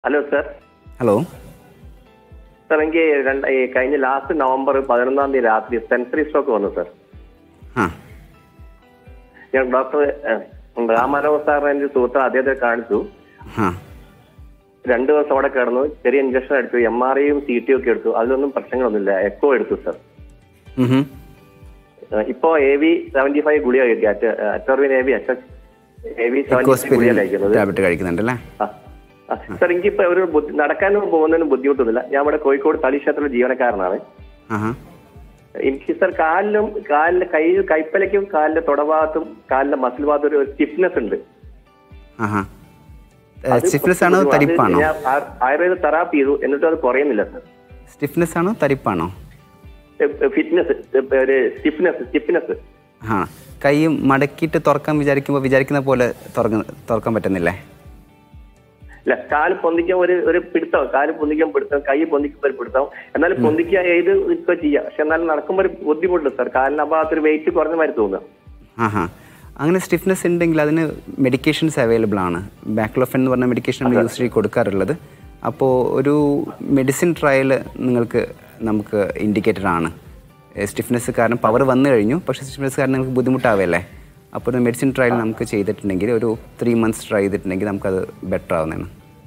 Hello sir hello sir എനിക്ക് രണ്ട് ഈ കഴിഞ്ഞ ലാസ്റ്റ് നവംബർ പതിനൊന്നാം തീയതി രാത്രി സെൻസറി സ്ട്രോക്ക് വന്നു സർ ആ ഞാൻ ഡോക്ടർ രാമാനവ സാറിനെ എൻ്റെ സുഹൃത്ത് അദ്ദേഹത്തെ കാണിച്ചു ആ രണ്ട് ദിവസം അവിടെ കിടന്നു ചെറിയ ഇഞ്ചക്ഷൻ എടുത്തു എം ആർ ഐയും സി ടി ഒക്കെ എടുത്തു അതിലൊന്നും പ്രശ്നങ്ങളൊന്നുമില്ല എക്കോ എടുത്തു സർ ഉം ഇപ്പോ എ വി സെവന്റി ഫൈവ് ഗുളിക കിട്ടി അറ്റോർവിൻ A V H A V seventy five ഗുളിക കഴിക്കുന്നത് ടാബ്ലറ്റ് കഴിക്കുന്നുണ്ടല്ലേ ആ. ആ, സർ എനിക്കിപ്പോ ഒരു ബുദ്ധി- നടക്കാനും പോകുന്നതിനും ബുദ്ധിമുട്ടൊന്നുമില്ല ഞാൻ ഇവിടെ കോഴിക്കോട് തളിക്ഷേത്രത്തിലെ ജീവനക്കാരനാണ് ആഹാ എനിക്ക് സർ കാലിലും കാലിന്റെ കൈ കൈപ്പലയ്ക്കും കാലിന്റെ തുടഭാഗത്തും കാലിന്റെ മസിൽ ഭാഗത്തും ഒരു സ്റ്റിഫ്നെസ് ഉണ്ട് ആഹാ അത് സ്റ്റിഫ്നെസ് ആണോ അത് തരിപ്പാണോ ഞാൻ ആ- ആയുർവേദ തെറാപ്പി ചെയ്തു എന്നിട്ടും അത് കുറയുന്നില്ല സർ സ്റ്റിഫ്നെസ് ആണോ തരിപ്പാണോ ഫിറ്റ്നസ് ഒരു സ്റ്റിഫ്നെസ് സ്റ്റിഫ്നെസ് ആ കൈ മടക്കിയിട്ട് തുറക്കാൻ വിചാരിക്കുമ്പോൾ വിചാരിക്കുന്ന പോലെ തുറക്ക തുറക്കാൻ പറ്റുന്നില്ലേ ഇല്ല കാല് പൊന്തിക്കാൻ ഒരു ഒരു പിടുത്തം കാല് പൊന്തിക്കാൻ പിടുത്തം കൈ പൊന്തിക്കുമ്പോൾ ഒരു പിടുത്തം എന്നാലും പൊന്തിക്കാൻ ഏത് ഇപ്പൊ ചെയ്യാം പക്ഷെ എന്നാലും നടക്കുമ്പോൾ ഒരു ബുദ്ധിമുട്ടുണ്ട് സർ കാലിന്റെ ആ ഭാഗത്ത് ഒരു വെയിറ്റ് കുറഞ്ഞ മാതിരി തോന്നുക ആഹാ അങ്ങനെ സ്റ്റിഫ്നെസ് ഉണ്ടെങ്കിൽ അതിന് മെഡിക്കേഷൻസ് അവൈലബിൾ ആണ് ബാക്ലോഫൻ എന്ന് പറഞ്ഞ മെഡിക്കേഷൻ നമ്മൾ യൂസ് ചെയ്ത് കൊടുക്കാറുള്ളത് അപ്പോൾ ഒരു മെഡിസിൻ ട്രയൽ നിങ്ങൾക്ക് നമുക്ക് ഇൻഡിക്കേറ്റഡ് ആണ് സ്റ്റിഫ്നെസ് കാരണം പവർ വന്നു കഴിഞ്ഞു പക്ഷേ സ്റ്റിഫ്നെസ് കാരണം നമുക്ക് ബുദ്ധിമുട്ടാവല്ലേ അപ്പോൾ ഒരു മെഡിസിൻ ട്രയൽ നമുക്ക് ചെയ്തിട്ടുണ്ടെങ്കിൽ ഒരു ത്രീ മന്ത്സ് ട്രൈ ചെയ്തിട്ടുണ്ടെങ്കിൽ നമുക്കത് ബെറ്റർ ആവുന്നതാണ്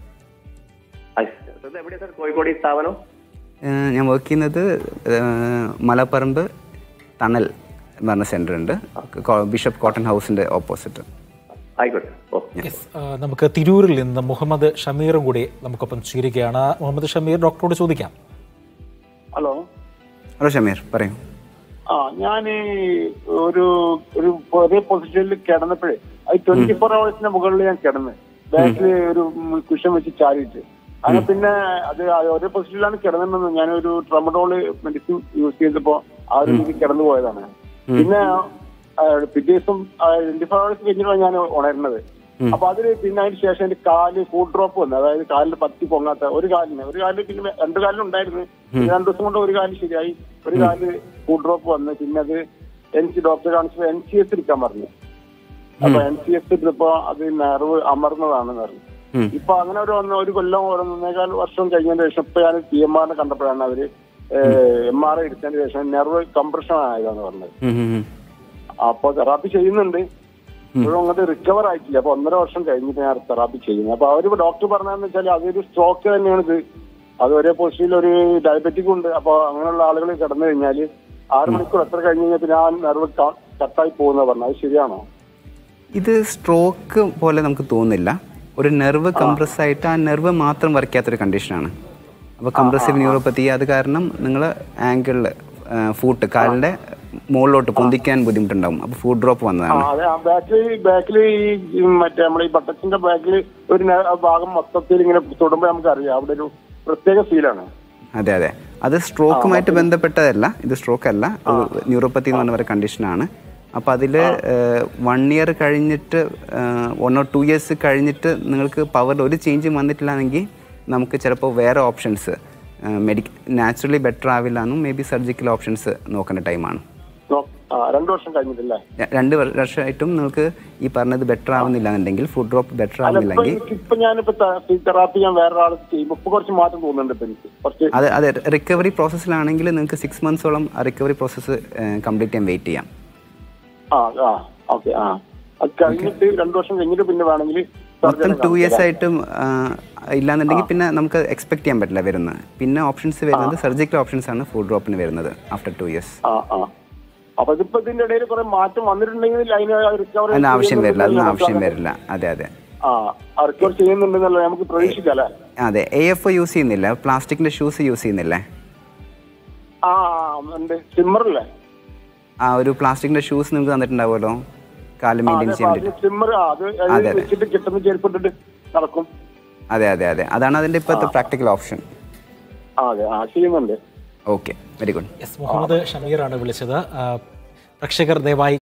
സർ എവിടെയാ സർ കോഴിക്കോട് ഈ സ്ഥാപനം ഏഹ് ഞാൻ വർക്ക് ചെയ്യുന്നത് ഏഹ് മലപ്പറമ്പ് ടണൽ എന്ന് പറഞ്ഞ സെൻറ്റർ ഉണ്ട് കോ- ബിഷപ്പ് കോട്ടൺ ഹൗസിൻ്റെ ഓപ്പോസിറ്റ് ആയിക്കോട്ടെ ഓ യെസ് ആ, നമുക്ക് തിരൂരിൽ നിന്ന് മുഹമ്മദ് ഷമീറും കൂടി നമുക്കൊപ്പം ചേരുകയാണ് മുഹമ്മദ് ഷമീർ ഡോക്ടറോട് ചോദിക്കാം ഹലോ ഹലോ ഷമീർ പറയൂ ആ ഞാൻ ഒരു ഒരു ഒരേ പൊസിഷനിൽ കിടന്നപ്പോഴേ അത് ട്വന്റി ഫോർ അവേഴ്സിന്റെ മുകളിൽ ഞാൻ കിടന്ന് ബാക്കിൽ ഒരു കുഷൻ വെച്ച് ചാരിയിട്ട് അങ്ങനെ പിന്നെ അത് ഒരേ പൊസിഷനിലാണ് കിടന്നിരുന്നത് ഞാൻ ഒരു ട്രമഡോള് മെഡിസിൻ യൂസ് ചെയ്തപ്പോ ആ ഒരു രീതിയിൽ കിടന്നു പോയതാണ് പിന്നെ ആ, പിറ്റേ ദിവസം ട്വന്റി ഫോർ അവേഴ്സ് കഴിഞ്ഞിട്ടാണ് ഞാൻ ഉണരുന്നത് അപ്പൊ അതിന് പിന്നെ അതിന് ശേഷം എന്റെ കാല് ഫുഡ് ഡ്രോപ്പ് വന്നു അതായത് കാലിൽ പത്തി പൊങ്ങാത്ത ഒരു കാലിന് ഒരു കാലിന് പിന്നെ രണ്ട് കാലിനും ഉണ്ടായിരുന്നു പിന്നെ രണ്ടു ദിവസം കൊണ്ട് ഒരു കാലിൽ ശരിയായി ഒരു കാലിൽ ഫുഡ് ഡ്രോപ്പ് വന്ന് പിന്നെ അത് എൻ സി ഡോക്ടറെ കാണിച്ചപ്പോൾ എൻ സി എസ് എടുക്കാൻ പറഞ്ഞു അപ്പൊ എൻ സി എസ് എടുത്തപ്പോ അത് നെർവ് അമർന്നതാണെന്ന് പറഞ്ഞു ഉം. ഇപ്പൊ അങ്ങനെ ഒരു ഒന്ന് ഒരു കൊല്ലം ഒരു ഒന്നേകാൽ വർഷം കഴിഞ്ഞതിന് ശേഷം ഇപ്പൊ ഞാൻ പി എം ആറിനെ കണ്ടപ്പോഴാണ് അവര് എം ആർ ഐ എടുത്തതിന് ശേഷം നെർവ് കംപ്രഷൻ ആയതാന്ന് പറഞ്ഞത് ഉം ഉം ഉം. അപ്പൊ തെറാപ്പി ചെയ്യുന്നുണ്ട് ഇപ്പോഴും അങ്ങോട്ട് റിക്കവർ ആയിട്ടില്ല അപ്പൊ ഒന്നര വർഷം കഴിഞ്ഞിട്ട് ഞാൻ തെറാപ്പി ചെയ്യുന്നത് അപ്പൊ അവര് ഡോക്ടർ പറഞ്ഞതെന്ന് വെച്ചാൽ അതൊരു സ്ട്രോക്ക് തന്നെയാണ് ഇത് അത് ഒരേ പൊസിഷനിൽ ഒരു ഡയബറ്റിക് ഉണ്ട് അപ്പൊ അങ്ങനെയുള്ള ആളുകൾ കിടന്നു കഴിഞ്ഞാല് ആറ് മണിക്കൂർ എത്ര കഴിഞ്ഞ് കഴിഞ്ഞാൽ പിന്നെ ആ നെർവ് കട്ടായി പോകുന്ന പറഞ്ഞു അത് ശരിയാണോ ഇത് സ്ട്രോക്ക് പോലെ നമുക്ക് തോന്നുന്നില്ല ഒരു നെർവ് കംപ്രസ് ആയിട്ട് ആ നെർവ് മാത്രം വർക്ക് ചെയ്യാത്തൊരു കണ്ടീഷനാണ് അപ്പോൾ കംപ്രസീവ് ന്യൂറോപ്പത്തി അത് കാരണം നിങ്ങൾ ആംഗിളിൽ ഫൂട്ട് കാലിൻ്റെ മുകളിലോട്ട് പൊന്തിക്കാൻ ബുദ്ധിമുട്ടുണ്ടാവും അപ്പോൾ ഫുഡ് ഡ്രോപ്പ് ആ വന്നതാണ് അതെ ബാക്കിൽ ബാക്കിൽ ഈ മറ്റേ നമ്മുടെ ഈ ബട്ടക്സിന്റെ ബാക്കിൽ ഒരു നെ- ആ ഭാഗം മൊത്തത്തിൽ ഇങ്ങനെ തൊടുമ്പോൾ നമുക്ക് അറിയാം അവിടെ ഒരു പ്രത്യേക ഫീലാണ് അതെ അതെ അത് സ്ട്രോക്കുമായിട്ട് ബന്ധപ്പെട്ടതല്ല ഇത് സ്ട്രോക്ക് അല്ല ഒരു ന്യൂറോപ്പത്തി എന്ന് പറഞ്ഞ ഒരു കണ്ടീഷനാണ് അപ്പോൾ അതിൽ വൺ ഇയർ കഴിഞ്ഞിട്ട് വൺ ഓർ ടു ഇയേഴ്സ് കഴിഞ്ഞിട്ട് നിങ്ങൾക്ക് പവറിൽ ഒരു ചേഞ്ചും വന്നിട്ടില്ലാന്നെങ്കിൽ നമുക്ക് ചിലപ്പോൾ വേറെ ഓപ്ഷൻസ് മെഡിക്ക നാച്ചുറലി ബെറ്റർ ആവില്ല എന്നും മേ ബി സർജിക്കൽ ഓപ്ഷൻസ് നോക്കേണ്ട ടൈമാണ് നോ- ആ, രണ്ടു വർഷം കഴിഞ്ഞിട്ടില്ലേ രണ്ട് വർഷമായിട്ടും നിങ്ങൾക്ക് ഈ പറഞ്ഞത് ബെറ്റർ ആവുന്നില്ല എന്നുണ്ടെങ്കിൽ ഫുഡ് ഡ്രോപ്പ് ബെറ്റർ അല്ല ഇപ്പൊ ആവുന്നില്ലെങ്കിൽ എനിക്ക് ഇപ്പൊ ഞാനിപ്പോ തെറാപ്പി ഞാൻ വേറെ ആൾ ചെയ്യുമ്പോ ഇപ്പൊ കുറച്ച് മാറ്റം തോന്നുന്നുണ്ട് ഇപ്പൊ എനിക്ക് കുറച്ച് അത് അതെ റിക്കവറി പ്രോസസ്സിലാണെങ്കിൽ നിങ്ങൾക്ക് സിക്സ് മന്ത്സോളം ആ റിക്കവറി പ്രോസസ്സ് കംപ്ലീറ്റ് ചെയ്യാൻ വെയിറ്റ് ചെയ്യാം ആ ആ ഓക്കെ ആ അത് കഴിഞ്ഞിട്ട് രണ്ടു വർഷം കഴിഞ്ഞിട്ട് പിന്നെ വേണമെങ്കിൽ മൊത്തം ടു ഇയേഴ്സ് ആയിട്ടും ആ, ഇല്ലാന്നുണ്ടെങ്കിൽ പിന്നെ നമുക്ക് എക്സ്പെക്ട് ചെയ്യാൻ പറ്റില്ല വരുന്നത് പിന്നെ ഓപ്ഷൻസ് വരുന്നത് സർജിക്കൽ ഓപ്ഷൻസ് ആണ് ഫുഡ് ഡ്രോപ്പിന് വരുന്നത് ആഫ്റ്റർ ടു ഇയേഴ്സ് ആ ആ അപ്പൊ ഇതിപ്പോ ഇതിന്റെ ഇടയിൽ കുറെ മാറ്റം വന്നിട്ടുണ്ടെങ്കിൽ അതിന് റിക്കവർ അതിന് ആവശ്യം വരില്ല അതിന് ആവശ്യം വരില്ല അതെ അതെ ആ റിക്കവർ ചെയ്യുന്നുണ്ടെന്നല്ല നമുക്ക് പ്രതീക്ഷിക്കാം അല്ലേ അതെ എ എഫ് യൂസ് ചെയ്യുന്നില്ല പ്ലാസ്റ്റിക്കിന്റെ ഷൂസ് യൂസ് ചെയ്യുന്നില്ലേ ആ ഉണ്ട് സിമ്മറില്ലേ ആ ഒരു പ്ലാസ്റ്റിക്കിന്റെ ഷൂസ് നിങ്ങൾക്ക് തന്നിട്ടുണ്ടാവുമല്ലോ കാല് മെയിൻറ്റെയിൻ ചെയ്യാൻ വേണ്ടിയിട്ട് സിമ്മർ അത് അതെ, അത് അതെ. വെച്ചിട്ട് കിട്ടുന്ന ചെരുപ്പിട്ടിട്ട് നടക്കും അതെ അതെ അതെ അതാണ് അതിന്റെ ഇപ്പോഴത്തെ പ്രാക്ടിക്കൽ ഓപ്ഷൻ ആ അതെ ആ ചെയ്യുന്നുണ്ട് okay very good yes Muhammad ഷമീറാണ് വിളിച്ചത് ആ, പ്രേക്ഷകർ ദയവായി